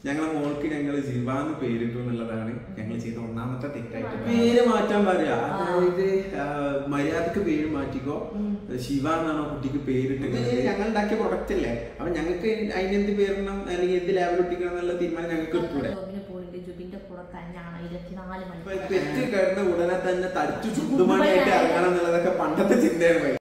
ഞങ്ങളെ മോൾക്ക് ഞങ്ങൾ ജിവാന്ന് പേരിട്ടു എന്നുള്ളതാണ് ഞങ്ങൾ ചെയ്ത ഒന്നാമത്തെ തെറ്റായിട്ട് പേര് മാറ്റാൻ പറയാ അതായത് ആ, മര്യാദക്ക് പേര് മാറ്റിക്കോ ശിവ എന്നാണോ കുട്ടിക്ക് പേരിട്ടത് ഞങ്ങൾ ഉണ്ടാക്കിയ പ്രൊഡക്റ്റ് അല്ലേ അപ്പൊ ഞങ്ങൾക്ക് അതിനെന്ത് പേരിടണം അല്ലെങ്കിൽ എന്ത് ലാബിൽ ഒട്ടിക്കണം എന്നുള്ള തീരുമാനം ഞങ്ങൾക്ക് എടുത്തൂടെ ജോബിന് പോയിട്ട് ജുബിന്റെ കൂടെ തന്നെയാണ് ഇരുപത്തിനാല് ഇപ്പൊ മണിക്കൂർ പെറ്റ് കിടന്ന ഉടനെ തന്നെ തടിച്ചു ചുണ്ടുമണിയായിട്ട് ഇറങ്ങണം എന്നുള്ളതൊക്കെ പണ്ടത്തെ ചിന്തയാണ് ഭയ.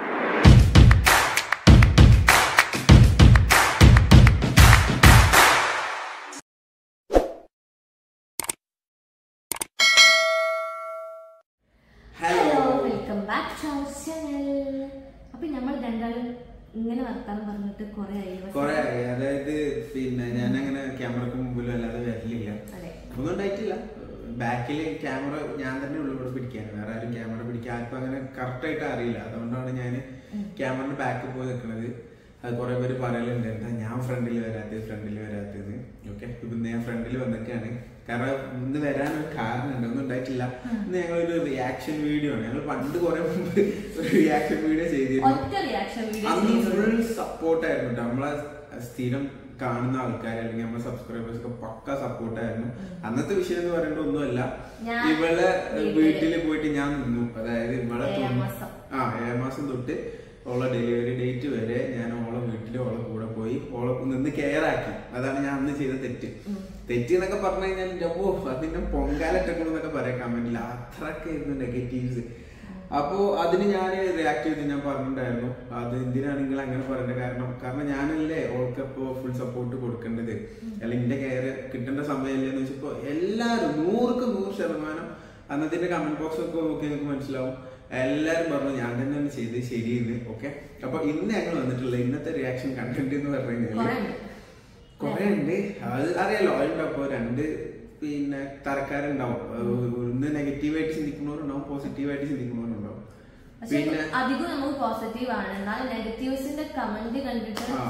Hello hello welcome back to our channel അപ്പൊ നമ്മൾ രണ്ടാളും ഇങ്ങനെ വർത്താനം പറഞ്ഞിട്ട് കുറെ ആയി പക്ഷെ- കൊറേ ആയി അതായത് പിന്നെ ഞാൻ അങ്ങനെ ക്യാമറക്ക് മുമ്പിലും അല്ലാതെ വരലില്ല അതെ ഒന്നും ഉണ്ടായിട്ടില്ല ബാക്കിൽ ക്യാമറ ഞാൻ തന്നെ ഉള്ളു ഇവിടെ പിടിക്കാൻ വേറെ ആരും ക്യാമറ പിടിക്കാൻ ആർക്കും അങ്ങനെ കറക്റ്റ് ആയിട്ട് അറിയില്ല അതുകൊണ്ടാണ് ഞാൻ ക്യാമറയുടെ ബാക്കിൽ പോയി നിൽക്കുന്നത് അത് കുറെ പേര് പറയലുണ്ട് എന്താ ഞാൻ ഫ്രണ്ടിൽ വരാത്തത് ഫ്രണ്ടിൽ വരാത്തത് ഓക്കെ ഇപ്പൊ ഞാൻ ഫ്രണ്ടിൽ വന്നിട്ടാണ് കാരണം ഇന്ന് വരാൻ ഒരു കാരണമുണ്ട് ഒന്നും ഉണ്ടായിട്ടില്ല ഇന്ന് ഞങ്ങൾ ഒരു റിയാക്ഷൻ വീഡിയോ ആണ് ഞങ്ങൾ പണ്ട് കുറെ മുമ്പ് ഒരു റിയാക്ഷൻ വീഡിയോ ചെയ്തിരുന്നു ഒറ്റ റിയാക്ഷൻ അന്ന് വീഡിയോ ഫുൾ സപ്പോർട്ടായിരുന്നു കേട്ടോ നമ്മളെ സ്ഥിരം കാണുന്ന ആൾക്കാർ അല്ലെങ്കിൽ നമ്മുടെ സബ്സ്ക്രൈബേഴ്സ് ഒക്കെ പക്ക സപ്പോർട്ടായിരുന്നു അന്നത്തെ വിഷയം എന്ന് പറയുന്നത് ഒന്നുമല്ല ഞാൻ ഇവളെ വീട്ടില് വീട്ടിൽ പോയിട്ട് ഞാൻ നിന്നു അതായത് ഇവളെ ഏഴാം തൊണ്ണൂ- മാസം. ആ ഏഴാം മാസം തൊട്ട് ഓളെ ഡെലിവറി ഡേറ്റ് വരെ ഞാൻ ഓളെ വീട്ടിൽ ഓളെ കൂടെ പോയി ഓളെ നിന്ന് കെയർ ആക്കി അതാണ് ഞാൻ അന്ന് ചെയ്ത തെറ്റ് തെറ്റ് എന്നൊക്കെ പറഞ്ഞു കഴിഞ്ഞാൽ ഓ അതിന്റെ പൊങ്കാലിട്ടേക്കണമെന്നൊക്കെ പറയാം കമന്റിൽ അത്രക്കായിരുന്നു നെഗറ്റീവ്സ് അപ്പോ അതിന് ഞാൻ റിയാക്ട് ചെയ്ത് ഞാൻ പറഞ്ഞിട്ടുണ്ടായിരുന്നു അത് എന്തിനാണ് നിങ്ങൾ അങ്ങനെ പറയേണ്ടത് കാരണം കാരണം ഞാനല്ലേ ഓൾക്കപ്പോ ഫുൾ സപ്പോർട്ട് കൊടുക്കേണ്ടത് അല്ലെങ്കിൽ എന്റെ കെയർ കിട്ടേണ്ട സമയമല്ലേ എന്ന് വെച്ചപ്പോ എല്ലാവരും നൂറുക്ക് നൂറ് ശതമാനം അന്നത്തിന്റെ കമന്റ് ബോക്സ് ഒക്കെ നോക്കി നിങ്ങൾക്ക് മനസ്സിലാവും എല്ലാരും പറഞ്ഞു ഞാൻ തന്നെയാണ് ചെയ്തത് ശരിയെന്ന് ഓക്കെ അപ്പൊ ഇന്ന് ഞങ്ങൾ വന്നിട്ടുള്ള ഇന്നത്തെ റിയാക്ഷൻ കണ്ടന്റ് എന്ന് പറഞ്ഞു കഴിഞ്ഞാല് കുറെ ഉണ്ട്. കൊറേ ഉണ്ട് അത് അറിയാലോ അതുണ്ടാവും അപ്പൊ രണ്ട് പിന്നെ തരക്കാരുണ്ടാവും അത് ഒന്ന് നെഗറ്റീവായിട്ട് ചിന്തിക്കുന്നവരുണ്ടാവും പോസിറ്റീവായിട്ട് ചിന്തിക്കുന്നവരുണ്ടാവും പക്ഷെ പിന്നെ അധികം നമുക്ക് പോസിറ്റീവ് ആണ് എന്നാൽ നെഗറ്റീവ്സിന്റെ കമന്റ് കണ്ടിട്ട് ആ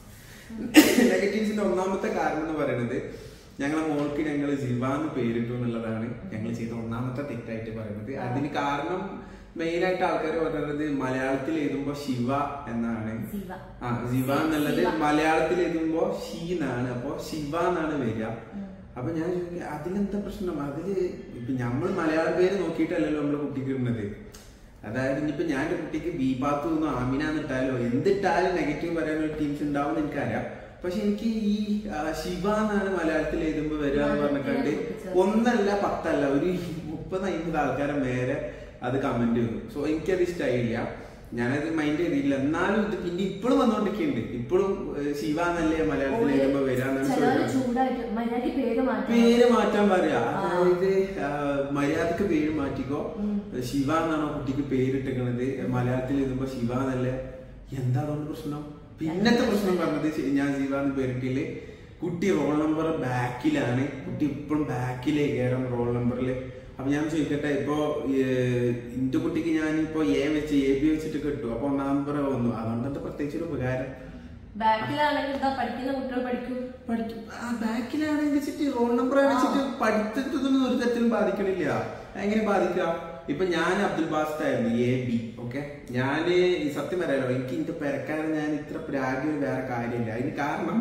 നെഗറ്റീവ്സിന്റെ ഒന്നാമത്തെ കാരണം എന്ന് പറയുന്നത് ഞങ്ങളെ മോൾക്ക് ഞങ്ങൾ ജിവാന്ന് പേരിട്ടു എന്നുള്ളതാണ് ഞങ്ങൾ ചെയ്ത ഒന്നാമത്തെ തെറ്റായിട്ട് പറയുന്നത് അതിന് കാരണം മെയിൻ ആയിട്ട് ആൾക്കാർ പറയുന്നത് മലയാളത്തിൽ എഴുതുമ്പോ ശിവ എന്നാണ് ശിവ. ആ ശിവ എന്നുള്ളത് ശിവ. മലയാളത്തിൽ എഴുതുമ്പോ ഷീ എന്നാണ് അപ്പൊ ശിവ എന്നാണ് വരിക അപ്പൊ ഞാൻ ചോദിക്കുക അതിലെന്താ പ്രശ്നം അതില് ഇപ്പൊ നമ്മൾ മലയാളം പേര് നോക്കിയിട്ടല്ലല്ലോ നമ്മളെ കുട്ടിക്ക് ഇടുന്നത് അതായത് ഇനിയിപ്പോ ഞാൻ എന്റെ കുട്ടിക്ക് ബീബാത്തു നിന്നോ ആമിന എന്നിട്ടാലോ എന്തിട്ടാലും നെഗറ്റീവ് പറയാനൊരു ടീംസ് ഉണ്ടാവും എന്ന് എനിക്കറിയാം പക്ഷെ എനിക്ക് ഈ ആ, ശിവ എന്നാണ് മലയാളത്തിൽ എഴുതുമ്പോ വരിക എന്ന് പറഞ്ഞിട്ടുണ്ട് ഒന്നല്ല പത്തല്ല ഒരു മുപ്പത് അമ്പത് ആൾക്കാരെ മേലെ അത് കമന്റ് ചെയ്തു സോ എനിക്കത് ഇഷ്ടമായില്ല ഞാനത് മൈൻഡ് ചെയ്തില്ല എന്നാലും ഇത് പിന്നെ ഇപ്പോഴും വന്നോണ്ടിരിക്കുന്നുണ്ട് ഇപ്പോഴും ഏഹ്, ശിവ എന്നല്ലേ മലയാളത്തിൽ എഴുതുമ്പോ വരാന്നാണ് ചിലവര് ചോദിക്കുന്നത് ചൂടായിട്ട് മര്യാദ പേര് മാറ്റി പേര് മാറ്റാൻ പറയാ അതായത് ആ, മര്യാദക്ക് പേര് മാറ്റിക്കോ ശിവ എന്നാണോ കുട്ടിക്ക് പേരിട്ടിരിക്കണത് മലയാളത്തിൽ എഴുതുമ്പോ ശിവ എന്നല്ലേ എന്താ അതുകൊണ്ട് പ്രശ്നം പിന്നത്തെ പ്രശ്നം പറഞ്ഞത് ശ- ഞാൻ ശിവ എന്ന് പേരിട്ടില് കുട്ടി റോൾ നമ്പർ ബാക്കിലാണ് കുട്ടി ഇപ്പോഴും ബാക്കിലേ കയറാം റോൾ നമ്പറിൽ അപ്പൊ ഞാൻ ചോദിക്കട്ടെ ഇപ്പൊ ഏഹ്, ഇന്റെ കുട്ടിക്ക് ഞാൻ ഇപ്പൊ എ വെച്ച് എ ബി വെച്ചിട്ട് കിട്ടും അപ്പൊ ഒന്നാം നമ്പർ വന്നു അതുകൊണ്ട് എന്താ പ്രത്യേകിച്ച് ഒരു ഉപകാരം ബാക്കിലാണെങ്കിൽ എന്താ പഠിക്കുന്ന കുട്ടികൾ പഠിക്കും പഠിക്കും ആ ബാക്കിലാണെങ്കിൽ വെച്ചിട്ട് റോൾ നമ്പർ വെച്ചിട്ട് പഠിത്തത്തിനൊന്നും ഒരു തരത്തിലും ബാധിക്കണില്ല എങ്ങനെ ബാധിക്കാം ഇപ്പൊ ഞാൻ അബ്ദുൽ ബാസ്റ്റ് ആയിരുന്നു എ ബി ഓക്കെ ഞാന് ഈ സത്യം പറയാലോ എനിക്ക് എന്റെ പെരക്കാരൻ ഞാൻ ഇത്ര പ്രാഗ്യ ഒരു വേറെ കാര്യമില്ല അതിന് കാരണം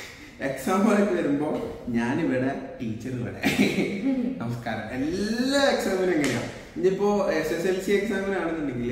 എക്സാം ഒക്കെ വരുമ്പോ ഞാനിവിടെ ടീച്ചർ ഇവിടെ നമസ്കാരം എല്ലാ എക്സാമിനും എങ്ങനെയാ ഇനിയിപ്പോ എസ് എസ് എൽ സി എക്സാമിനാണെന്നുണ്ടെങ്കിൽ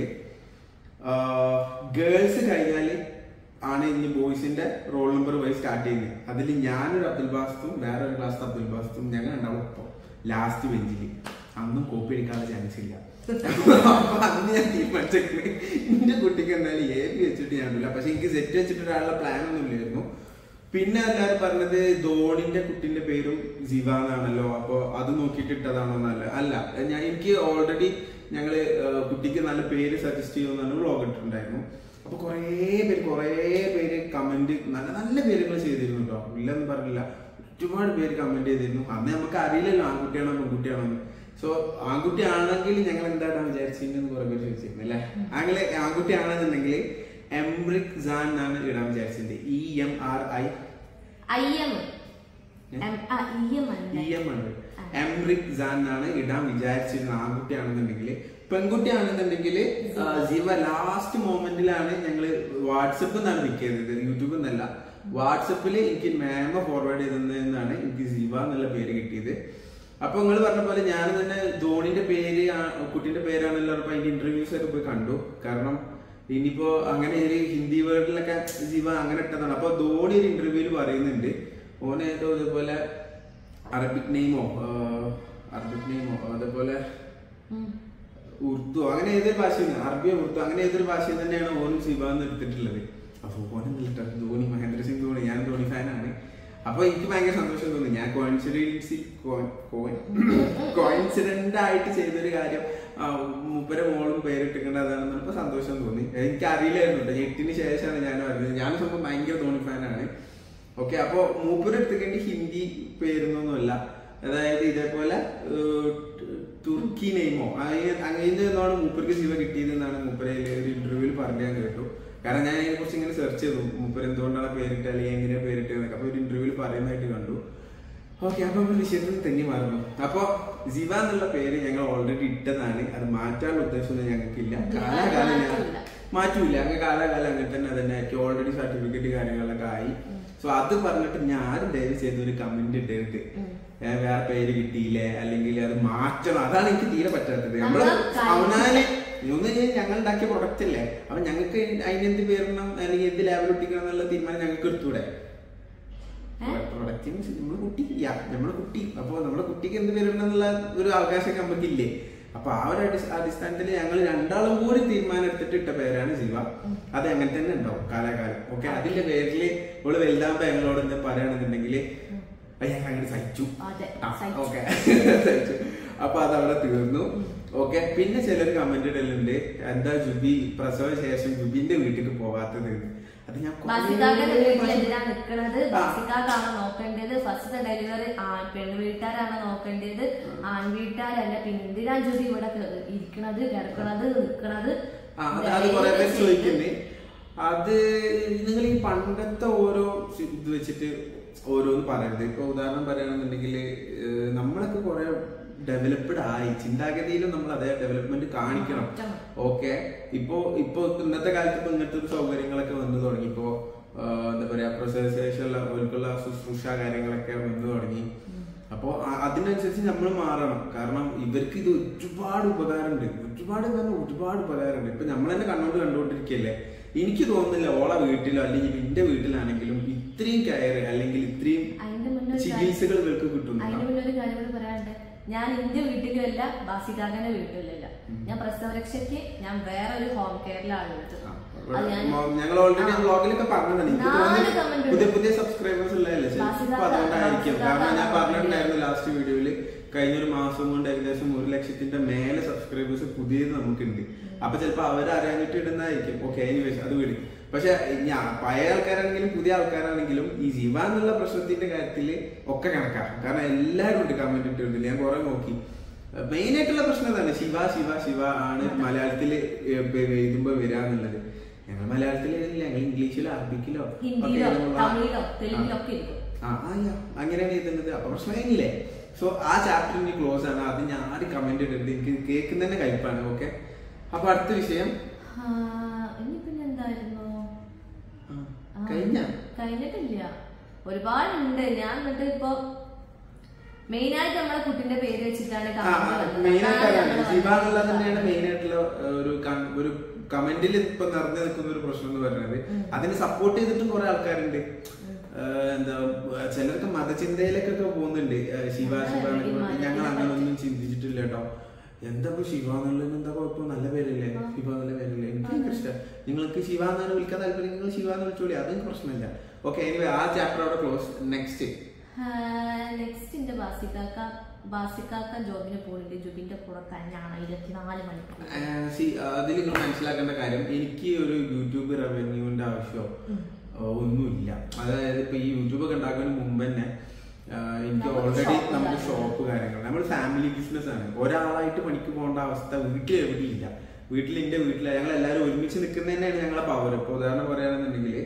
ഗേൾസ് കഴിഞ്ഞാല് ആണ് ഇനി ബോയ്സിന്റെ റോൾ നമ്പർ വഴി സ്റ്റാർട്ട് ചെയ്യുന്നത് അതിൽ ഞാനൊരു അബ്ദുൽ ബാസ്തും വേറെ ഒരു ക്ലാസ് അബ്ദുൽ ബാസ്തും ഞങ്ങൾ ഉണ്ടാവും ഇപ്പൊ ലാസ്റ്റ് ബെഞ്ചിൽ അന്നും കോപ്പി അടിക്കാനുള്ള ചാൻസ് ഇല്ല അപ്പൊ അന്ന് ഞാൻ തീരുമാനിച്ചേക്കണ് എന്റെ കുട്ടിക്ക് എന്തായാലും എ ബി വെച്ചിട്ട് ഞാൻ ഇടില്ല പക്ഷെ എനിക്ക് സെറ്റ് വെച്ചിട്ട് ഒരാളുടെ പ്ലാൻ ഒന്നും ഇല്ലായിരുന്നു പിന്നെ എല്ലാരും പറഞ്ഞത് ധോണിന്റെ കുട്ടിന്റെ പേരും ജിവ എന്നാണല്ലോ അപ്പൊ അത് നോക്കിയിട്ട് ഇട്ടതാണോ എന്നല്ല അല്ല ഞാൻ എനിക്ക് ഓൾറെഡി ഞങ്ങള് ഏഹ്, കുട്ടിക്ക് നല്ല പേര് സജസ്റ്റ് ചെയ്യുമെന്നാണ് വ്ളോഗ് ഇട്ടിട്ടുണ്ടായിരുന്നു അപ്പൊ കുറേ പേര് കുറേ പേര് കമന്റ് നല്ല നല്ല പേരുകൾ ചെയ്തിരുന്നു കേട്ടോ ഇല്ലെന്ന് പറഞ്ഞില്ല ഒരുപാട് പേര് കമന്റ് ചെയ്തിരുന്നു അന്ന് നമുക്ക് അറിയില്ലല്ലോ ആൺകുട്ടിയാണോ പെൺകുട്ടിയാണോ എന്ന് സോ ആൺകുട്ടി ആണെങ്കിൽ ഞങ്ങൾ എന്താണ് വിചാരിച്ചിരുന്നു കുറെ പേര് ചോദിച്ചിരുന്നു അല്ലെ അങ്ങനെ ആൺകുട്ടി ആണെന്നുണ്ടെങ്കിൽ എംറിക് സാൻ എന്നാണ് ഇടാൻ വിചാരിച്ചത് E M R I I M E M E M ആണ് എംറിക് സാൻ എന്നാണ് ഇടാൻ വിചാരിച്ചിരുന്നത് ആൺകുട്ടിയാണെന്നുണ്ടെങ്കിൽ പെൺകുട്ടിയാണെന്നുണ്ടെങ്കിൽ ജീവ ലാസ്റ്റ് മൊമെന്റിലാണ് ഞങ്ങൾ വാട്സപ്പ് നിന്നാണ് പിക്ക് ചെയ്തത് യൂട്യൂബിൽ നിന്നല്ല വാട്സപ്പിൽ എനിക്ക് മേമ ഫോർവേഡ് ചെയ്തതെന്നാണ് എനിക്ക് സിവ എന്നുള്ള പേര് കിട്ടിയത് അപ്പൊ നിങ്ങൾ പറഞ്ഞ പോലെ ഞാൻ തന്നെ ധോണിന്റെ പേര് ആ- കുട്ടിന്റെ പേരാണല്ലോ അപ്പൊ അതിന്റെ ഇന്റർവ്യൂസ് ഒക്കെ പോയി കണ്ടു കാരണം ഇനിയിപ്പോ അങ്ങനെ ഒരു ഹിന്ദി വേർഡിലൊക്കെ ജീവ അങ്ങനെ ഇട്ടതാണ് അപ്പൊ ധോണി ഒരു ഇന്റർവ്യൂവിൽ പറയുന്നുണ്ട് ഓന് ഏതോ ഇതുപോലെ അറബിക് നെയിമോ അറബിക് നെയിമോ അതേപോലെ ഉം. ഉറുദു അങ്ങനെ ഏതൊരു ഭാഷയാണ് അറബിയോ ഉറുദു അങ്ങനെ ഏതൊരു ഭാഷയും തന്നെയാണ് ഓനും സിബ എന്ന് എടുത്തിട്ടുള്ളത് അപ്പൊ ഓനും നിൽട്ടോ ധോണി മഹേന്ദ്ര സിംഗ് ധോണി ഞാൻ ധോണി ഫാനാണ് അപ്പൊ എനിക്ക് ഭയങ്കര സന്തോഷം തോന്നി ഞാൻ കോയിൻസിഡൻസി കോയിൻസിഡന്റ് ആയിട്ട് ചെയ്തൊരു കാര്യം ആ, മൂപ്പരെ മോളും പേരിട്ടിട്ടുണ്ട് അതാണെന്ന് പറഞ്ഞപ്പോ സന്തോഷം തോന്നി എനിക്ക് അറിയില്ലായിരുന്നു കേട്ടോ എട്ടിന് ശേഷമാണ് ഞാൻ അറിഞ്ഞത് ഞാൻ സംഭവം ഭയങ്കര ധോണി ഫാനാണ് ഓക്കെ അപ്പൊ മൂപ്പര് എടുത്തിട്ടുണ്ട് ഹിന്ദി പേരൊന്നുമല്ല അതായത് ഇതേപോലെ ഏഹ്, തുർക്കി നെയ്മോ അങ്ങനെ ഒന്നാണ് മൂപ്പർക്ക് ശിവ കിട്ടിയത് എന്നാണ് മൂപ്പരെ ഒരു ഇന്റർവ്യൂവിൽ പറഞ്ഞു ഞാൻ കേട്ടു കാരണം ഞാൻ അതിനെ കുറിച്ച് ഇങ്ങനെ സെർച്ച് ചെയ്തു മൂപ്പർ എന്തുകൊണ്ടാണ് പേരിട്ട് അല്ലെങ്കിൽ എങ്ങനെയാ പേരിട്ട് എന്നൊക്കെ അപ്പൊ ഒരു ഇന്റർവ്യൂവിൽ പറയുന്നതായിട്ട് കണ്ടു ഓക്കെ അപ്പൊ നമ്മൾ വിഷയത്തിൽ തന്നെ മാറുന്നു അപ്പൊ ജിവ എന്നുള്ള പേര് ഞങ്ങൾ ഓൾറെഡി ഇട്ടതാണ് അത് മാറ്റാനുള്ള ഉദ്ദേശമൊന്നും ഞങ്ങൾക്കില്ല കാലാകാലം ഞാൻ മാറ്റൂല. മാറ്റൂല അങ്ങ് കാലാകാലം അങ്ങനെ തന്നെ തന്നെ ആക്കി ഓൾറെഡി സർട്ടിഫിക്കറ്റ് കാര്യങ്ങളൊക്കെ ആയി സോ അത് പറഞ്ഞിട്ട് ഞാൻ ദയവ് ചെയ്ത് ഒരു കമന്റ് ഇട്ടരുത് ഏ, വേറെ പേര് കിട്ടിയില്ലേ അല്ലെങ്കിൽ അത് മാറ്റണം അതാണ് എനിക്ക് തീരെ പറ്റാത്തത് നമ്മള് നമ്മള് കാര്യം- അവനാന് ഒന്ന് ഞങ്ങൾ ഉണ്ടാക്കിയ പ്രൊഡക്റ്റ് അല്ലേ അപ്പൊ ഞങ്ങൾക്ക് അതിനെന്ത് പേരിടണം അല്ലെങ്കിൽ എന്ത് ലേബൽ ഒട്ടിക്കണം എന്നുള്ള തീരുമാനം ഞങ്ങൾക്ക് എടുത്തൂടെ പ്രൊഡക്റ്റ് മീൻസ് നമ്മള് കുട്ടി യാ നമ്മളെ കുട്ടി അപ്പൊ നമ്മളെ കുട്ടിക്ക് എന്ത് പേരിടണം എന്നുള്ള ഒരു അവകാശമൊക്കെ നമുക്കില്ലേ അപ്പൊ ആ ഒരു അടി- അടിസ്ഥാനത്തിൽ ഞങ്ങൾ രണ്ടാളും കൂടി തീരുമാനം എടുത്തിട്ട് ഇട്ട പേരാണ് ശിവ അത് അങ്ങനെ തന്നെ ഉണ്ടാവും കാലാകാലം ഓക്കെ അതിന്റെ പേരില് ഇവള് വലുതാകുമ്പോ ഞങ്ങളോട് എന്താ പറയുകയാണെന്നുണ്ടെങ്കിൽ അത് ഞങ്ങൾ അങ്ങനെ സഹിച്ചു അതെ, ആ, സഹിച്ചു. ഓക്കെ സഹിച്ചു അപ്പൊ അത് അവിടെ തീർന്നു ഓക്കെ പിന്നെ ചിലർ കമന്റ് ഇടലുണ്ട് എന്താ ജുബി പ്രസവ ശേഷം ജുബിന്റെ വീട്ടിൽ പോകാത്തത് അത് ഞാൻ കുറേ ബാസിക്കാക്കന്റെ വീട്ടിൽ പ്രാവശ്യം- എന്തിനാ നിക്കണത് ആ. ബാസിക്കാക്കാണോ നോക്കേണ്ടത് ഫസ്റ്റ് ഡെലിവറി ആൺ പെണ്ണ് വീട്ടുകാരാണോ നോക്കേണ്ടത് ആൺ വീട്ടുകാരല്ല പിന്നെ എന്തിനാ ജോലി ഇവിടെ ക- ഇരിക്കണത് കിടക്കണത് നിക്കണത് ആ, അത് അത് കുറെ പേര് ചോദിക്കുന്നേ അത് നിങ്ങൾ ഈ പണ്ടത്തെ ഓരോ സി- ഇത് വെച്ചിട്ട് ഓരോന്ന് പറയരുത് ഇപ്പൊ ഉദാഹരണം പറയുകയാണെന്നുണ്ടെങ്കിൽ നമ്മളൊക്കെ കുറെ ഡെവലപ്ഡ് ആയി ചിന്താഗതിയിലും നമ്മൾ അതേ ഡെവലപ്മെന്റ് കാണിക്കണം മാറ്റണം. ഓക്കെ ഇപ്പോ ഇപ്പൊ ഇന്നത്തെ കാലത്ത് ഇപ്പൊ ഇങ്ങനത്തെ ഒരു സൗകര്യങ്ങളൊക്കെ വന്നു തുടങ്ങി ഇപ്പോ ആ, എന്താ പറയാ പ്രസവശേഷമുള്ള അവർക്കുള്ള ശുശ്രൂഷ കാര്യങ്ങളൊക്കെ വന്നു തുടങ്ങി അപ്പോ ആ- അതിനനുസരിച്ച് നമ്മൾ മാറണം കാരണം ഇവർക്ക് ഇത് ഒരുപാട് ഉപകാരമുണ്ട് ഒരുപാട് എന്ന് പറഞ്ഞാൽ ഒരുപാട് ഉപകാരമുണ്ട് ഇപ്പൊ നമ്മൾ തന്നെ കണ്ടോണ്ട് കണ്ടുകൊണ്ടിരിക്കുകയല്ലേ എനിക്ക് തോന്നുന്നില്ല ഓളെ വീട്ടിലോ അല്ലെങ്കിൽ എന്റെ വീട്ടിലാണെങ്കിലും ഇത്രയും കയറ് അല്ലെങ്കിൽ ഇത്രയും അതിന്റെ മുന്നേ ഒരു കാര്യം- ചികിത്സകൾ ഇവർക്ക് കിട്ടുന്നു അതിന്റെ മുന്നേ ഒരു കാര്യം കൂടി പറയാനുണ്ട് ഞാൻ എന്റെ വീട്ടിലുമല്ല ബാസിക്കാക്കന്റെ വീട്ടിലല്ല ഞാൻ പ്രസവരക്ഷയ്ക്ക് ഞാൻ വേറെ ഒരു ഹോം കെയറിലാണ് ഉള്ളത് അത് ഞാൻ ഞങ്ങൾ ഓൾറെഡി ആ. വ്ളോഗിലൊക്കെ പറഞ്ഞതാണ് എനിക്ക് നാല് തോന്നുന്നു comment ഉണ്ട്. പുതിയ പുതിയ സബ്സ്ക്രൈബേഴ്സ് ഉള്ളതല്ലേ ശരി ബാസിദാത്ത- അപ്പൊ അതുകൊണ്ടായിരിക്കും ബാസിദാത്ത കാരണം ഞാൻ ആണ് പറഞ്ഞിട്ടുണ്ടായിരുന്നു ലാസ്റ്റ് വീഡിയോയില് കഴിഞ്ഞ ഒരു മാസം കൊണ്ട് ഏകദേശം ഒരു ലക്ഷത്തിന്റെ മേലെ സബ്സ്ക്രൈബേഴ്സ് പുതിയത് നമുക്കുണ്ട് അപ്പൊ ചിലപ്പോ അവരറിയാഞ്ഞിട്ട് ഇടുന്നതായിരിക്കും ഓക്കെ എനിവേസ് അത് വിടും പക്ഷെ ഞാൻ പഴയ ആൾക്കാരാണെങ്കിലും പുതിയ ആൾക്കാരാണെങ്കിലും ഈ ജീവ എന്നുള്ള പ്രശ്നത്തിന്റെ കാര്യത്തിൽ ഒക്കെ കണക്കാണ് കാരണം എല്ലാവരും ഉണ്ട് കമന്റ് ഇട്ടിട്ടുണ്ട് ഞാൻ കുറെ നോക്കി മെയിൻ ആയിട്ടുള്ള പ്രശ്നം ഇതാണ് ശിവ ശിവ ശിവ ആണ് മലയാളത്തില് എഴുതുമ്പോ വരിക എന്നുള്ളത് ഞങ്ങൾ മലയാളത്തിൽ എഴുതുന്നില്ല ഞങ്ങൾ ഇംഗ്ലീഷിലോ അറബിക്കിലോ ഒക്കെ ഹിന്ദിയിലോ എഴുതുമ്പോൾ- തമിഴിലോ ആ. തെലുങ്കിലോ ഒക്കെ ഇരിക്കും ആ ആ, യാ. അങ്ങനെയാണ് എഴുതുന്നത് അപ്പൊ പ്രശ്നമില്ലേ സോ ആ ചാപ്റ്റർ ഇനി ക്ലോസ് ആണ് അത് ഞാൻ ആരും കമന്റ് ഇടരുത് എനിക്ക് കേൾക്കുന്നതന്നെ കയ്പാണ് ഓക്കെ അപ്പൊ അടുത്ത വിഷയം ആ, ഇനി പിന്നെ എന്തായിരുന്നു ആ, ആ, കഴിഞ്ഞ കഴിഞ്ഞിട്ടില്ല ഒരുപാടുണ്ട് ഞാൻ എന്നിട്ട് ഇപ്പൊ മെയിൻ ആയിട്ട് നമ്മളെ കുട്ടിന്റെ പേര് വെച്ചിട്ടാണ് comment വന്നത്. മെയിൻ ആയിട്ട് അതാണ് അതാണ് നമ്മള് ശിവ എന്നുള്ളത് വന്നത്. തന്നെയാണ് മെയിൻ ആയിട്ടുള്ള ഏഹ്, ഒരു കം- ഒരു കമന്റിൽ ഇപ്പൊ നിറഞ്ഞു നിൽക്കുന്ന ഒരു പ്രശ്നം എന്ന് പറയുന്നത് അതിന് സപ്പോർട്ട് ചെയ്തിട്ടും കുറെ ആൾക്കാരുണ്ട് ഏഹ്, എന്താ ഏഹ്, ചിലർക്ക് മതചിന്തയിലേക്കൊക്കെ പോകുന്നുണ്ട് ഏഹ്, ശിവ ശിവ എന്നൊക്കെ പറഞ്ഞിട്ട് ഞങ്ങൾ അങ്ങനെ ഒന്നും ചിന്തിച്ചിട്ടില്ല കേട്ടോ എന്താ ഇപ്പൊ ശിവ എന്നുള്ളത് എന്താ കുഴപ്പം നല്ല പേരല്ലേ ശിവ നല്ല പേരല്ലേ എനിക്ക് ഭയങ്കര ഇഷ്ടം നിങ്ങൾക്ക് ശിവ എന്നാണ് വിളിക്കാൻ താല്പര്യം നിങ്ങൾ ശിവ എന്ന് വിളിച്ചോളി അതൊന്നും പ്രശ്നമില്ല ഓക്കെ എനിവേ ആ ചാപ്റ്റർ അവിടെ ക്ലോസ് നെക്സ്റ്റ് നെക്സ്റ്റ് എന്റെ ബാസിക്കാക്ക ബാസിക്കാക്ക ജോബിന് പോകുന്നുണ്ട് ജോബിന്റെ കൂടെ തന്നെയാണ് ഇരുപത്തിനാല് മണിക്കൂർ അതിൽ നിങ്ങൾ മനസ്സിലാക്കേണ്ട കാര്യം എനിക്ക് ഒരു യൂട്യൂബ് റവന്യൂവിന്റെ ആവശ്യമോ ആ, ഒന്നുമില്ല അതായത് ഇപ്പൊ ഈ യൂട്യൂബ് ഒക്കെ ഉണ്ടാക്കുന്നതിന് മുമ്പ് തന്നെ ആ, എനിക്ക് നമുക്ക് ഓൾറെഡി shop നമുക്ക് കാര്യങ്ങൾ. ഷോപ്പ് കാര്യങ്ങൾ നമ്മൾ ഫാമിലി ബിസിനസ് ആണ് ഒരാളായിട്ട് പണിക്ക് പോകേണ്ട അവസ്ഥ വീട്ടിൽ എവിടെയില്ല വീട്ടിൽ എന്റെ വീട്ടിൽ ഞങ്ങൾ എല്ലാവരും ഒരുമിച്ച് നിൽക്കുന്നത് തന്നെയാണ് ഞങ്ങളെ പവർ ഇപ്പൊ ഉദാഹരണം പറയുകയാണെന്നുണ്ടെങ്കിൽ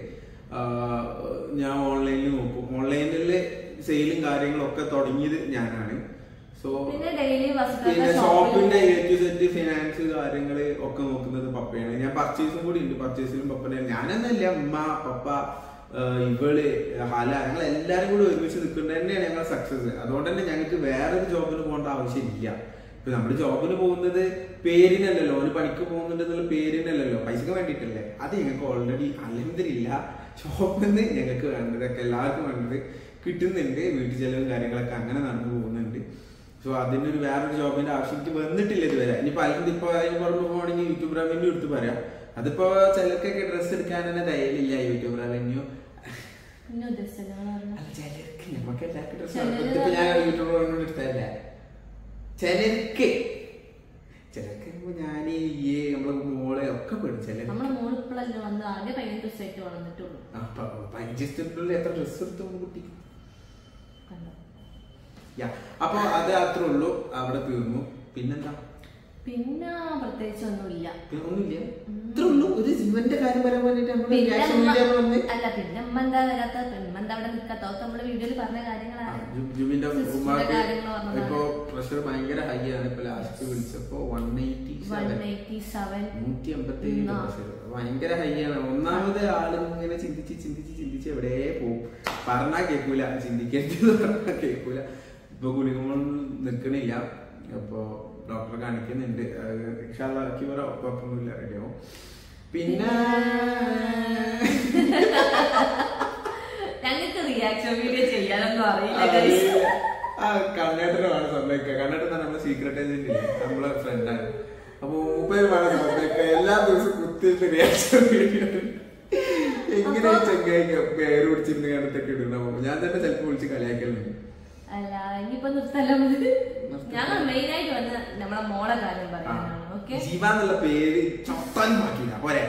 ഞാൻ ഓൺലൈനിൽ നോക്കും ഓൺലൈനിൽ സെയിലും കാര്യങ്ങളും ഒക്കെ തുടങ്ങിയത് ഞാനാണ് സോ പിന്നെ ഡെയിലി പിന്നെ ബാസിക്കാക്ക ഷോപ്പിന്റെ ഷോപ്പിൽ എ ടു സെറ്റ് ഫിനാൻസ് കാര്യങ്ങള് ഒക്കെ നോക്കുന്നത് പപ്പയാണ് ഞാൻ പർച്ചേസും കൂടി ഉണ്ട് പർച്ചേസിലും പപ്പനെ ഞാനെന്നല്ല ഉമ്മ പപ്പ ഇവള് ഹല ഞങ്ങൾ എല്ലാരും കൂടി ഒരുമിച്ച് നിൽക്കുന്നത് തന്നെയാണ് ഞങ്ങളെ സക്സസ് അതുകൊണ്ട് തന്നെ ഞങ്ങൾക്ക് വേറൊരു ജോബിന് പോകേണ്ട ആവശ്യമില്ല ഇപ്പൊ നമ്മൾ ജോബിന് പോകുന്നത് പേരിനല്ലല്ലോ ഒരു പണിക്ക് പോകുന്നുണ്ട് എന്നുള്ള പേരിനല്ലല്ലോ പൈസക്ക് വേണ്ടിയിട്ടല്ലേ അത് ഞങ്ങൾക്ക് ഓൾറെഡി അലഹദില്ല ജോബിൽ നിന്ന് ഞങ്ങൾക്ക് വേണ്ടതൊക്കെ എല്ലാവർക്കും വേണ്ടത് കിട്ടുന്നുണ്ട് വീട്ടു ചെലവും കാര്യങ്ങളൊക്കെ അങ്ങനെ നടന്നു പോകുന്നുണ്ട് സോ അതിനൊരു വേറൊരു ജോബിന്റെ ആവശ്യം എനിക്ക് വന്നിട്ടില്ല ഇതുവരെ ഇനി പലരും ഇപ്പൊ അതിന് പുറമെ പോകണമെങ്കിൽ യൂട്യൂബ് റവന്യൂ എടുത്ത് പറയാം അതിപ്പോ ചിലർക്കൊക്കെ ഡ്രസ്സ് എടുക്കാൻ തന്നെ ധൈര്യമില്ല യൂട്യൂബ് റവന്യൂ പിന്നെ ഉദ്ദേശിച്ചത് ഞങ്ങൾ പറഞ്ഞു അല്ല ചിലർക്ക് നമുക്ക് എല്ലാവർക്കും ഡ്രസ്സ് ചിലര് ഇപ്പൊ ഞാൻ യൂട്യൂബ് റവന്യൂ എടുത്തതല്ല ചിലർക്ക് ചിലർക്ക് ഇപ്പൊ ഞാൻ ഈ നമ്മളെ മോളെ ഒക്കെ പെടും ചിലർ നമ്മളെ മോള് ഇപ്പോഴല്ലേ വന്ന് ആകെ പതിനഞ്ച് ദിവസമായിട്ട് വളർന്നിട്ടുള്ളൂ പഞ്ചസ്റ്റിനുള്ള എത്ര ഡ്രസ്സ് എടുത്തു കുട്ടി കണ്ടോ യാ അപ്പൊ അത് അത്രേ ഉള്ളൂ അവിടെ തീർന്നു പിന്നെന്താ പിന്നെ പ്രത്യേകിച്ച് ഒന്നുമില്ല പിന്നെ ഒന്നുമില്ല ഇത്രേ ഉള്ളൂ ഒരു ജീവന്റെ കാര്യം പറയാൻ വേണ്ടിട്ട് നമ്മൾ പിന്നെ റിയാക്ഷൻ ഉമ്മ- വീഡിയോ വന്ന് അല്ല പിന്നെ ഉമ്മ എന്താ വരാത്ത ഉമ്മ എന്താ അവിടെ നിക്കാത്ത അതൊക്കെ നമ്മള് വീഡിയോയിൽ പറഞ്ഞ കാര്യങ്ങളാണ് ജുബിന്റെ Sister ഉമ്മാക്ക് കാര്യങ്ങൾ പറഞ്ഞതാണ്. ഇപ്പൊ പ്രഷർ ഭയങ്കര ഹൈ ആണ് ഇപ്പൊ ലാസ്റ്റ് വിളിച്ചപ്പോ one eighty one eighty seven നൂറ്റി അമ്പത്തി ഏഴ് ആ. പ്രഷർ ഭയങ്കര ഹൈ ആണ് ഒന്നാമത് ആള് ഇങ്ങനെ ചിന്തിച്ച് ചിന്തിച്ച് ചിന്തിച്ച് എവിടെ പോവും പറഞ്ഞാ കേൾക്കൂല ചിന്തിക്കരുത് പറഞ്ഞാ കേൾക്കൂല ഇപ്പൊ ഗുളികമോൾ നിക്കണില്ല അപ്പൊ ഡോക്ടറെ കാണിക്കുന്നുണ്ട് ക്യൂറ കുഴപ്പമൊന്നുമില്ല റെഡിയാവും പിന്നെ ഞങ്ങൾക്ക് റിയാക്ഷൻ വീഡിയോ ചെയ്യാനൊന്നും അറിയില്ല guys. ആ കണ്ണേട്ടനുമാണ് സമ്മതിക്കുക കണ്ണേട്ടൻ തന്നെ നമ്മളെ സീക്രട്ട് ഏജന്റ് ഇല്ലേ നമ്മളെ ഫ്രണ്ടാണ് അപ്പൊ മൂപ്പരുമാണ് സമ്മതിക്കുക എല്ലാ ദിവസവും കുത്തിയിട്ട് റിയാക്ഷൻ വീഡിയോ എങ്ങനെ ഈ ചെങ്ങായിക്ക് പേര് പിടിച്ചിരുന്ന് കണ്ടിട്ടൊക്കെ ഇടണം ഞാൻ തന്നെ ചിലപ്പോ വിളിച്ച് കളിയാക്കലുണ്ട് അല്ല ഇനിയിപ്പോ നിർത്തല്ല നമ്മള് നിർത്തണ്ട. ഞങ്ങൾ മെയിൻ ആയിട്ട് വന്ന് നമ്മളെ മോളെ കാര്യം പറയാനാണ് ഓക്കെ ജീവ എന്നുള്ള പേര് ചൊത്താനും മാറ്റില്ല പോരെ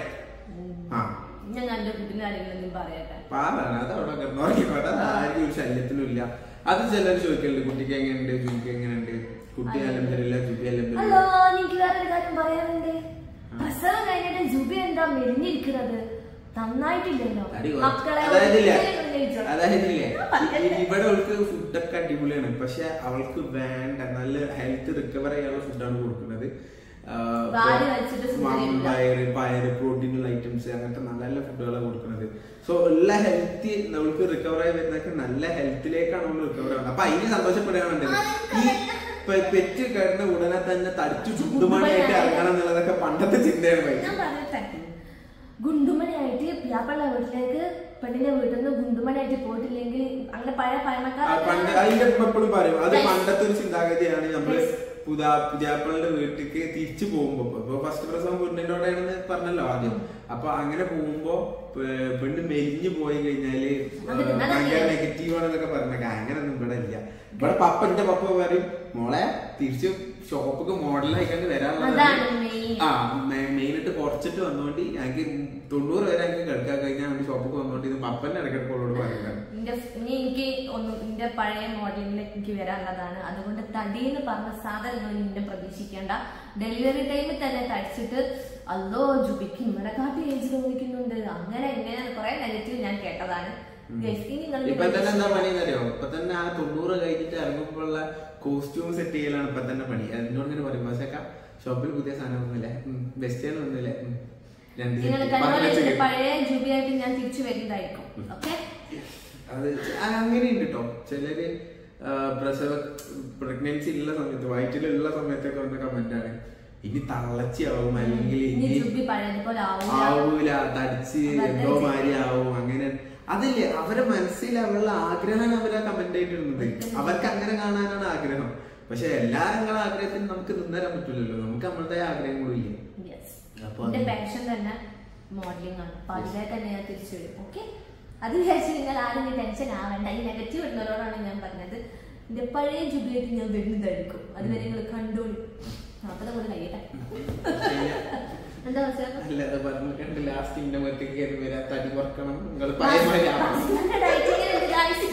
ആ ഞാൻ എന്റെ കുട്ടിന്റെ കാര്യങ്ങളൊന്നും പറയട്ടെ പാടാണ് അത് അവിടെ കിടന്നോക്കിക്കോട്ടെ അത് ആർക്കും ഒരു ശല്യത്തിനും ഇല്ല അത് ചിലർ ചോദിക്കലുണ്ട് കുട്ടിക്ക് എങ്ങനെയുണ്ട് ജുബിക്ക് എങ്ങനെയുണ്ട് കുട്ടി അലമ്പരില്ല ജുബി അലമ്പരില്ല ഹലോ എനിക്ക് വേറൊരു കാര്യം പറയാനുണ്ട് പ്രസവം കഴിഞ്ഞിട്ട് ജുബി എന്താ മെലിഞ്ഞിരിക്കുന്നത് നന്നായിട്ടില്ലല്ലോ തടി കുറച്ച്. മക്കളെ അതായതില്ലേ ഒരിക്കലും ഉന്നയിച്ചോ. അതായതില്ലേ ഞാൻ പറയട്ടെ. ഇ- ഇവിടെ അവൾക്ക് ഫുഡൊക്കെ അടിപൊളിയാണ് പക്ഷെ അവൾക്ക് വേണ്ട നല്ല ഹെൽത്ത് റിക്കവർ ചെയ്യാനുള്ള ഫുഡാണ് കൊടുക്കുന്നത് ആ, വാരി വലിച്ചിട്ട് food കഴിക്കില്ല. പയറ് പയറ് പ്രോട്ടീനുള്ള ഐറ്റംസ് അങ്ങനത്തെ നല്ല നല്ല ഫുഡുകളാണ് കൊടുക്കുന്നത് സോ ഉള്ള ഹെൽത്തി നമ്മൾക്ക് റിക്കവർ ആയി വരുന്നതൊക്കെ നല്ല ഹെൽത്തിലേക്കാണ് നമ്മൾ റിക്കവർ ആവുന്നത് അപ്പൊ അതിന് സന്തോഷപ്പെടുകയാണുണ്ട് ഈ പെ- പെറ്റ് കിടന്ന ഉടനെ തന്നെ തടിച്ചു ചുണ്ടുമണിയായിട്ട് ഇറങ്ങണം എന്നുള്ളതൊക്കെ പണ്ടത്തെ ചിന്തയാണ് പൈസ ഞാൻ പറയട്ടെ ഗുണ്ടുമണിയായിട്ട് പിയാപ്പള്ള വീട്ടിലേക്ക് പെണ്ണിന്റെ വീട്ടിൽ നിന്ന് ഗുണ്ടുമണിയായിട്ട് പോയിട്ടില്ലെങ്കിൽ അങ്ങനെ പഴയ ആ, പണ്ട് പഴമക്കാരെ അതിന്റെ എപ്പോഴും പറയും അത് Yes. പണ്ടത്തെ ഒരു ചിന്താഗതിയാണ് നമ്മള് Yes. പുതാ പുതിയാപ്പളുടെ വീട്ടിലേക്ക് തിരിച്ചു പോകുമ്പോ ഇപ്പൊ ഫസ്റ്റ് പ്രസവം പെണ്ണിനോടാണെന്ന് പറഞ്ഞല്ലോ ആദ്യം അപ്പൊ അങ്ങനെ പോകുമ്പോ പെ- പെണ്ണ് മെലിഞ്ഞു പോയി കഴിഞ്ഞാല് അത് നിങ്ങളെ ഭയങ്കര അറിയാം. നെഗറ്റീവ് ആണെന്നൊക്കെ പറഞ്ഞേക്ക അങ്ങനൊന്നും ഇവിടെ ഇല്ല ഇവിടെ പപ്പ എന്റെ പപ്പ പറയും മോളെ തിരിച്ച് ഷോപ്പൊക്കെ മോഡലായിക്കൊണ്ട് വരാനുള്ളത് അതാണ് മെയിൻ ആ മെയിൻ ആയിട്ട് കുറച്ചിട്ട് വന്നോണ്ട് ഞങ്ങൾക്ക് തൊണ്ണൂറ് വരെ ഞങ്ങൾക്ക് കിടക്കാൻ കഴിഞ്ഞാൽ വേണ്ടി ഷോപ്പൊക്കെ വന്നോണ്ട് ഇത് പപ്പന്റെ ഇടയ്ക്കിടയ്ക്ക് അവളോട് പറയുന്നത് എന്റെ ഇനി എനിക്ക് ഒന്നും എന്റെ പഴയ മോഡലിംഗിലേക്ക് എനിക്ക് വരാനുള്ളതാണ് അതുകൊണ്ട് തടി എന്ന് പറഞ്ഞ സാധനങ്ങൾ നിന്നെ പ്രതീക്ഷിക്കേണ്ട ഡെലിവറി ടൈമിൽ തന്നെ തടിച്ചിട്ട് അല്ലോ ജുബിക്ക് ഇമ്മടെ കാട്ടി ഏജ് തോന്നിക്കുന്നുണ്ട് അങ്ങനെ ഇങ്ങനെ കുറെ നെഗറ്റീവ് ഞാൻ കേട്ടതാണ് Guys, ഇനി നിങ്ങൾ ഇപ്പൊ തന്നെ എന്താ പണി എന്നറിയോ ഇപ്പൊ തന്നെ ആ തൊണ്ണൂറ് കഴിഞ്ഞിട്ട് ഇറങ്ങുമ്പോഴുള്ള കോസ്റ്റ്യൂം സെറ്റ് ചെയ്യലാണ് ഇപ്പൊ തന്നെ പണി എന്നോട് ഇങ്ങനെ പറയും പക്ഷേ ഷോപ്പിൽ പുതിയ സാധനം ഒന്നുമില്ലേ വെസ്റ്റേൺ ഒന്നുമില്ലേ ഉം. രണ്ട് നിങ്ങൾ set. കണ്ടുപോലെ പതിനഞ്ച് എന്റെ set. പഴയ ജുബിയായിട്ട് ഞാൻ തിരിച്ചു വരുന്നതായിരിക്കും ഓക്കെ അത് ആ, അങ്ങനെയുണ്ട് കേട്ടോ ചിലര് ആ, പ്രസവ പ്രഗ്നൻസി ഉള്ള സമയത്ത് വയറ്റിലുള്ള സമയത്തൊക്കെ വന്ന കമന്റ് ആണ് ഇനി തളച്ചിയാവും അല്ലെങ്കിൽ ഇനി ഇനി ജുബി പഴയതുപോലെ ആവില്ല ആവൂല തടിച്ച് വെറുതെ എന്തോ ചെയ്യും. മാതിരി ആവും അങ്ങനെ അതില്ലേ അവരെ മനസ്സിൽ അവരുടെ ആഗ്രഹമാണ് അവരാ കമന്റ് ആയിട്ട് ഇടുന്നത് അവർക്ക് അങ്ങനെ കാണാനാണ് ആഗ്രഹം പക്ഷെ എല്ലാ നിങ്ങളുടെ ആഗ്രഹത്തിനും നമുക്ക് നിന്നരാൻ പറ്റില്ലല്ലോ നമുക്ക് നമ്മളുടെ ആഗ്രഹങ്ങളും ഇല്ലേ യെസ് അപ്പൊ എന്റെ അത് പാഷൻ തന്നെ മോഡലിംഗ് ആണ് അപ്പൊ അതിലേക്ക് തന്നെ ഞാൻ തിരിച്ചു വരും ഓക്കെ അത് വിചാരിച്ച് നിങ്ങൾ ആരും ടെൻഷൻ ആവേണ്ട ഈ നെഗറ്റീവ് ഇടുന്നവരോടാണ് ഞാൻ പറഞ്ഞത് എന്റെ പഴയ ജുബിലേക്ക് ഞാൻ വരുന്നതായിരിക്കും അതുവരെ നിങ്ങൾ കണ്ടോളൂ അപ്പൊ നമ്മൾ കഴിയട്ടെ എന്താ മനസ്സിലാക്കുന്നത് അല്ലാതെ പറഞ്ഞിട്ടുണ്ട് ലാസ്റ്റ് ഇന്റെ മറ്റേക്ക് കയറി വരാ തടി കുറക്കണം നിങ്ങൾ പഴയ മാതിരി ആവണം.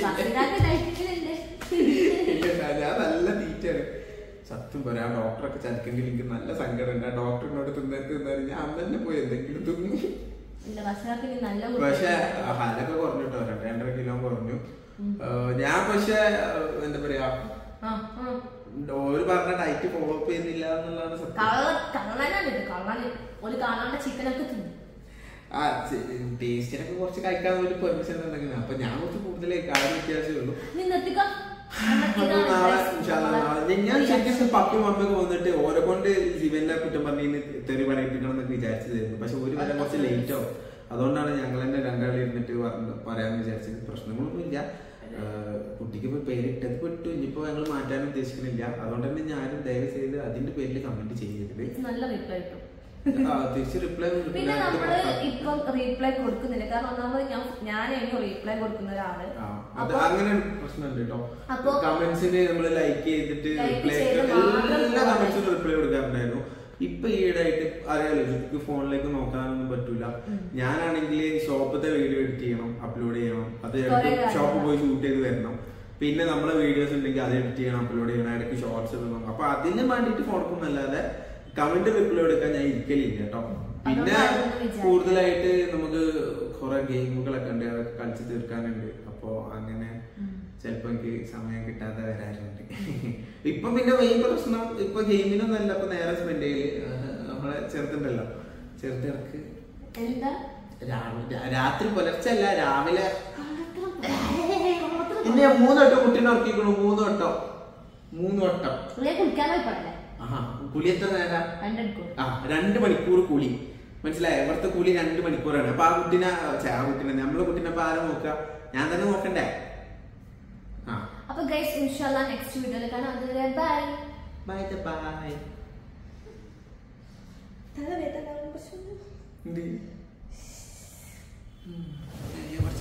ഞാൻ നല്ല തീറ്റാണ് സത്യം പറയാം ഡോക്ടറൊക്കെ ചതിക്കെങ്കിൽ എനിക്ക് നല്ല സങ്കടമുണ്ട് ആ ഡോക്ടറിനോട് തിന്നിട്ട് തിന്നാലും ഞാൻ അന്ന് തന്നെ പോയി എന്തെങ്കിലും തിന്നു നല്ല പക്ഷെ ഹലൊക്കെ കുറഞ്ഞു കേട്ടോ രണ്ട് രണ്ടര കിലോ കുറഞ്ഞു ഏഹ് ഞാൻ പക്ഷെ ഏഹ് എന്താ പറയാ ആ, ആ. ഓര് പറഞ്ഞ ഡയറ്റ് ഫോളോ അപ്പ് ചെയ്യുന്നില്ല എന്നുള്ളതാണ് സത്യം കള്ള കള്ളനാണ് ഇത് കള്ളന് ഒരു കാണാണ്ട ചിക്കനൊക്കെ തിന്നു ആ ടേസ്റ്റിനൊക്കെ കുറച്ച് കഴിക്കാൻ വേണ്ടി പെർമിഷൻ ഉണ്ടെങ്കിൽ അപ്പൊ ഞാൻ കുറച്ച് കൂടുതൽ കാര്യം വ്യത്യാസമേ ഉള്ളൂ നീ നിർത്തിക്കോ അപ്പൊ നാളെ ഇൻഷാല്ലാ നാളെ ഞാൻ ശരിക്കും പപ്പി മമ്മയൊക്കെ വന്നിട്ട് ഓരെ കൊണ്ട് ജീവന്റെ കുറ്റം പറഞ്ഞ് തെറി പറയിപ്പിക്കണം എന്നൊക്കെ വിചാരിച്ചതായിരുന്നു പക്ഷെ ഒരു വരെ കുറച്ച് ലേറ്റ് ആവും അതുകൊണ്ടാണ് ഞങ്ങൾ തന്നെ രണ്ടാളി ഇരുന്നിട്ട് പറഞ്ഞ് പറയാന്ന് വിചാരിച്ചത് പ്രശ്നങ്ങളൊന്നും ഇല്ല ആഹ് കുട്ടിക്ക് ഇപ്പൊ പേരിട്ടത് പെട്ടു ഇനിയിപ്പോ ഞങ്ങൾ മാറ്റാൻ ഉദ്ദേശിക്കുന്നില്ല അതുകൊണ്ട് തന്നെ ഞാനും ദയവ് ചെയ്ത് അതിന്റെ പേരിൽ കമന്റ് ചെയ്യരുത് നല്ല റിപ്ലൈ കിട്ടും ആ, തിരിച്ച് റിപ്ലൈ പിന്നെ നമ്മള് ഇപ്പം റീപ്ലൈ കൊടുക്കുന്നില്ല കാരണം ഒന്നാമത് ഞാൻ ഞാനായിരുന്നു റീപ്ലൈ കൊടുക്കുന്ന ഒരാള് ആ, അത് അപ്പൊ അങ്ങനെ പ്രശ്നമുണ്ട് കേട്ടോ അപ്പൊ- കമന്റ്സിന് നമ്മൾ ലൈക്ക് ചെയ്തിട്ട് Like റിപ്ലൈ ചെയ്ത് എല്ലാ മാത്രം കമന്റ്സിനും റിപ്ലൈ കൊടുക്കാറുണ്ടായിരുന്നു ഇപ്പൊ ഈയിടെയായിട്ട് അറിയാലോ എനിക്ക് ഫോണിലേക്ക് നോക്കാനൊന്നും പറ്റൂല ഞാനാണെങ്കിൽ ഷോപ്പത്തെ വീഡിയോ എഡിറ്റ് ചെയ്യണം അപ്ലോഡ് ചെയ്യണം അത് കുറേ ഷോപ്പ് കാര്യങ്ങൾ. പോയി ഷൂട്ട് ചെയ്ത് വരണം പിന്നെ നമ്മളെ വീഡിയോസ് ഉണ്ടെങ്കിൽ അത് എഡിറ്റ് ചെയ്യണം അപ്ലോഡ് ചെയ്യണം ഇടയ്ക്ക് ഷോർട്സ് ഇടണം അപ്പൊ അതിന് വേണ്ടിയിട്ട് ഫോണൊന്നല്ലാതെ കമന്റ് റിപ്ലൈ എടുക്കാൻ ഞാൻ ഇരിക്കലില്ല കേട്ടോ പിന്നെ അതുകൊണ്ട് അതൊന്നും വിചാരിക്കണ്ട. കൂടുതലായിട്ട് നമുക്ക് കുറെ ഗെയിമുകളൊക്കെ ഉണ്ട് അതൊക്കെ കളിച്ച് തീർക്കാനുണ്ട് അപ്പോ അങ്ങനെ ചിലപ്പോ എനിക്ക് സമയം കിട്ടാതെ വരാറുണ്ട് ഇപ്പൊ പിന്നെ മെയിൻ പ്രശ്നം ഇപ്പൊ ഗെയിമിനൊന്നല്ല ഇപ്പൊ നേരെ സ്പെൻഡ് ചെയ്യല് ആഹ് നമ്മളെ ചെറുതുണ്ടല്ലോ ചെറുതിടക്ക് എന്താ രാവിലെ രാത്രി പുലർച്ചെ അല്ല രാവിലെ എന്നെ മൂന്ന് വട്ടം കുട്ടീനെ ഉറക്കിക്കണു മൂന്ന് വട്ടം മൂന്ന് വട്ടം ഞാൻ കുളിക്കാൻ പോയി പാടില്ലേ ആഹാ കുളി എത്ര നേരം രണ്ടെടുക്കും ആ രണ്ട് മണിക്കൂർ കൂലി മനസ്സിലായോ ഇവിടുത്തെ കൂലി രണ്ട് മണിക്കൂറാണ് അപ്പൊ ആ കുട്ടീനെ ഛെ, ആ കുട്ടീനെ നമ്മളെ കുട്ടീനെ അപ്പൊ ആരാ നോക്കുക ഞാൻ തന്നെ നോക്കണ്ടേ ആ അപ്പൊ ഗൈസ് ഇൻഷാല്ല നെക്സ്റ്റ് വീഡിയോയിൽ കാണാം അതുവരെ ബൈ ബൈ ബൈ തലവേദന പ്രശ്നം എന്ത്? ഉം. ഏ, കുറച്ച്